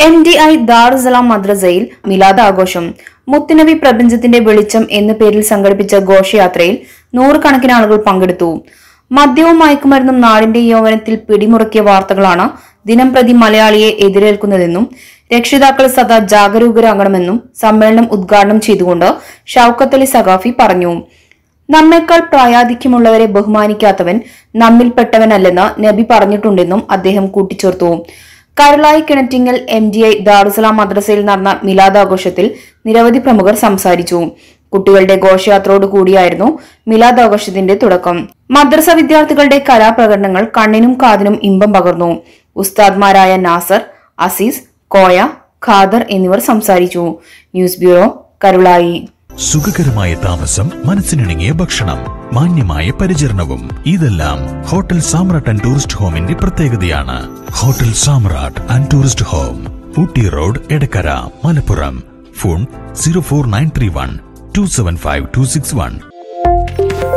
M D I Darussalam മദ്രസയിൽ മിലാദ് ആഘോഷം മുത്തുനബി പ്രപഞ്ചത്തിന്റെ വെളിച്ചം എന്ന പേരിൽ സംഘടിപ്പിച്ച ഘോഷയാത്രയിൽ നൂറുകണക്കിന് ആളുകൾ പങ്കെടുത്തു മദ്യവും മയക്കുമരുന്നും നാടിന്റെ യൗവനത്തിൽ പിടിമുറുക്കിയ വാർത്തകളാണ് ദിനം പ്രതി മലയാളിയെ എതിരേൽക്കുന്നതെന്നും രക്ഷിതാക്കൾ സദാ ജാഗരൂകരാകണമെന്നും സമ്മേളനം ഉദ്ഘാടനം ചെയ്തുകൊണ്ട് ഷൌക്കത്ത് അലി സഖാഫി പറഞ്ഞു നമ്മേക്കാൾ പ്രായാധിക്യമുള്ളവരെ ബഹുമാനിക്കാത്തവൻ നമ്മിൽപ്പെട്ടവനല്ലെന്ന് നബി പറഞ്ഞിട്ടുണ്ടെന്നും അദ്ദേഹം കൂട്ടിച്ചേർത്തു കരളായി Kinattingal M D I Darussalam മദ്രസയിൽ നടന്ന മിലാദാഘോഷത്തിൽ നിരവധി പ്രമുഖർ സംസാരിച്ചു കുട്ടികളുടെ ഘോഷയാത്രയോട് കൂടിയായിരുന്നു മിലാദാഘോഷത്തിന്റെ തുടക്കം മദ്രസ വിദ്യാർത്ഥികളുടെ കലാപ്രകടനങ്ങൾ കണ്ണിനും കാതിനും ഇമ്പം പകർന്നു ഉസ്താദ്മാരായ നാസർ അസീസ് കോയ ഖാദർ എന്നിവർ സംസാരിച്ചു ന്യൂസ് ബ്യൂറോ കരുളായി സുഖകരമായ താമസം മനസ്സിനിണങ്ങിയ ഭക്ഷണം മാന്യമായ പരിചരണവും ഇതെല്ലാം ഹോട്ടൽ സാമ്രാട്ട് ആൻഡ് ടൂറിസ്റ്റ് ഹോമിന്റെ പ്രത്യേകതയാണ് hotel Samrat and tourist home Ooty road Edakkara Malappuram phone zero four nine three one two seven five two six one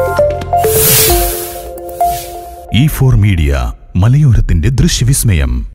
E four media മലയോരത്തിന്റെ ദൃശ്യവിസ്മയം